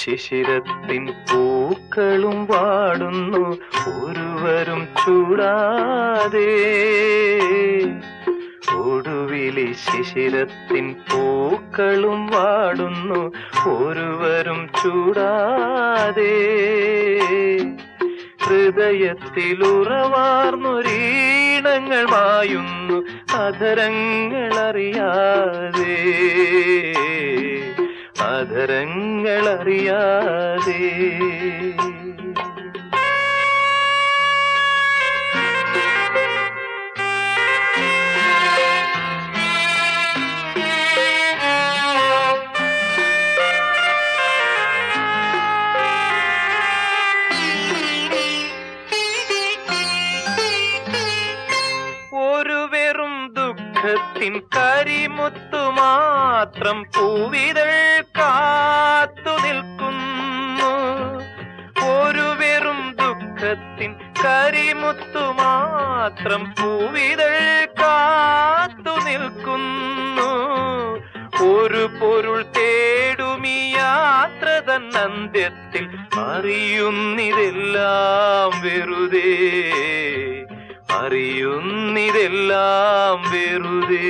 ശിശിരത്തിൻ പൂക്കളും വാടുന്നു ഒരുവരും ചൂടാതെ ഒടുവിലി ശിശിരത്തിൻ പൂക്കളും വാടുന്നു ഒരുവരും ചൂടാതെ ഹൃദയത്തിലുറവാർന്നൊരീണങ്ങൾ മായുന്നു അധരങ്ങളറിയാതെ അധരങ്ങളറിയാതെ ഒരു വെറും ദുഃഖത്തിൻ കരിമുത്തു മാത്രം പൂവിതൾ കാത്തു നിൽക്കുന്നു ഒരു വെറും ദുഃഖത്തിൻ കരിമുത്തു മാത്രം പൂവിതൾ കാത്തു നിൽക്കുന്നു ഒരു പൊരുൾ തേടുമീ യാത്ര തൻ അന്ത്യത്തിൽ അറിയുന്നിതെല്ലാം വെറുതെ അറിയുന്നിതെല്ലാം വെറുതെ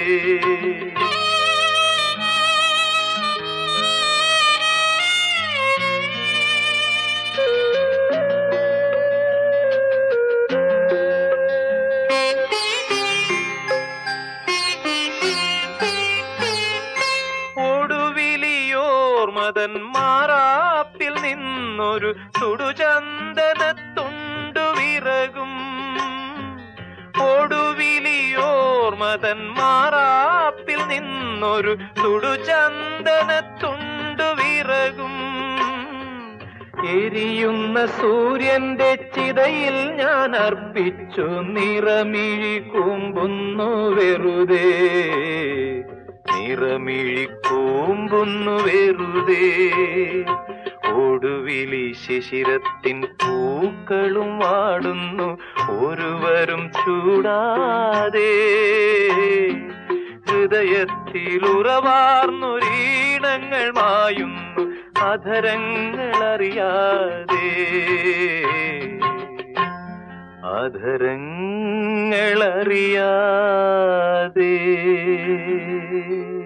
ഒടുവിലിയോർമതൻ മാറാപ്പിൽ നിന്നൊരു സുടുചന്ദനത്തുണ്ടു വിറകും ഒടുവിലിയോർമതൻ മാറാപ്പിൽ നിന്നൊരു സുടുചന്ദനത്തുണ്ടു വിറകും എരിയുന്ന സൂര്യന്റെ ചിതയിൽ ഞാൻ അർപ്പിച്ചു നിറമിഴി കൂമ്പുന്നു വെറുതെ നിറമിഴി കൂമ്പുന്നു വെറുതെ ഒടുവിലി ശിശിരത്തിൻ പൂക്കളും വാടുന്നു ഒരുവരും ചൂടാതെ ഹൃദയത്തിലുറവാർന്നൊരീണങ്ങൾ മായുന്നു അധരങ്ങളറിയാതെ അധരങ്ങളറിയാതെ